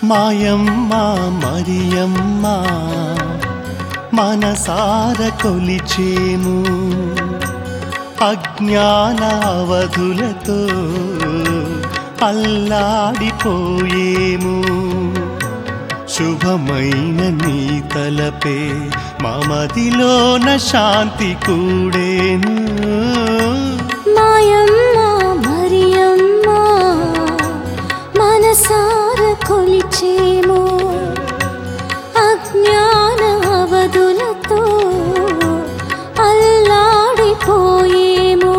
మాయమ్మ మరియమ్మ మనసార కొలిచేము అజ్ఞాన అవధులతో అల్లాడిపోయేము శుభమైన నీ తలపే మమదిలోన శాంతి కూడేను మాయమ్మ మరియమ్మ మనసార కొలిచేము అజ్ఞాన అవధులతో అల్లాడిపోయేము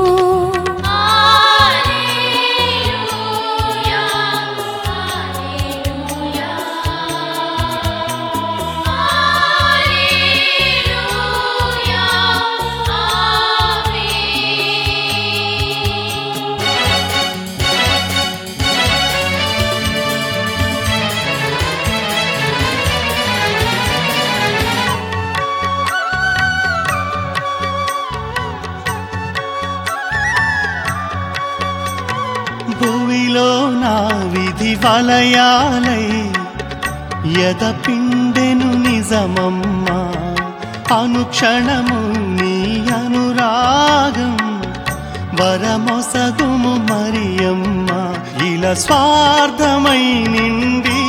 భూమిలో నా విధి వలయాలై యద పిండెను నిజమమ్మా అనుక్షణము నీ అనురాగం వరమొసగుము మరియమ్మ ఇలా స్వార్థమై నిండి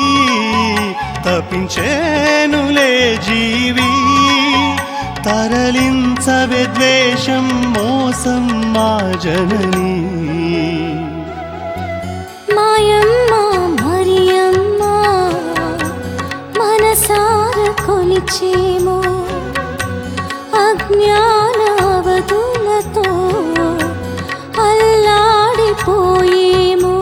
తపించేనులే జీవి తరలించవే ద్వేషం మోసం మా జననీ మాయమ్మ మరియమ్మ మనసార కొలిచేము అజ్ఞాన అవధులతో అల్లాడిపోయేము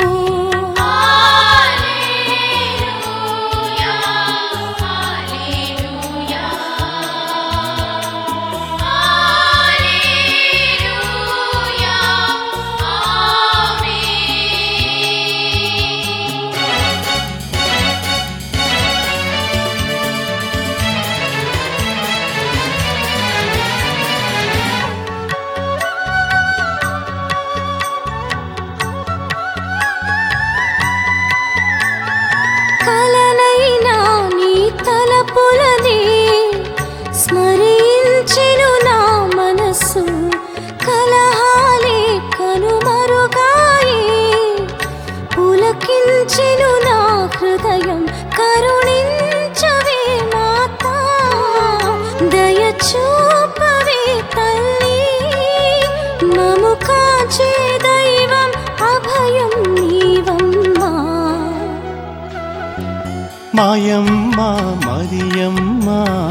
కలనైనా నీ తలపులనే స్మరించెను నా మనస్సు కలహాలే కనుమరుగాయి పులకించెను నా హృదయం కరుణించవే మాతా దయ చూపవే తల్లి మము కాచే దైవం అభయం నీవమ్మా మాయమ్మ మరియమ్మ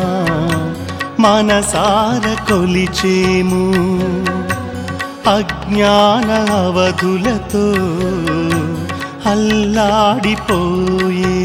మనసార కొలిచేము అజ్ఞాన అవధులతో అల్లాడిపోయే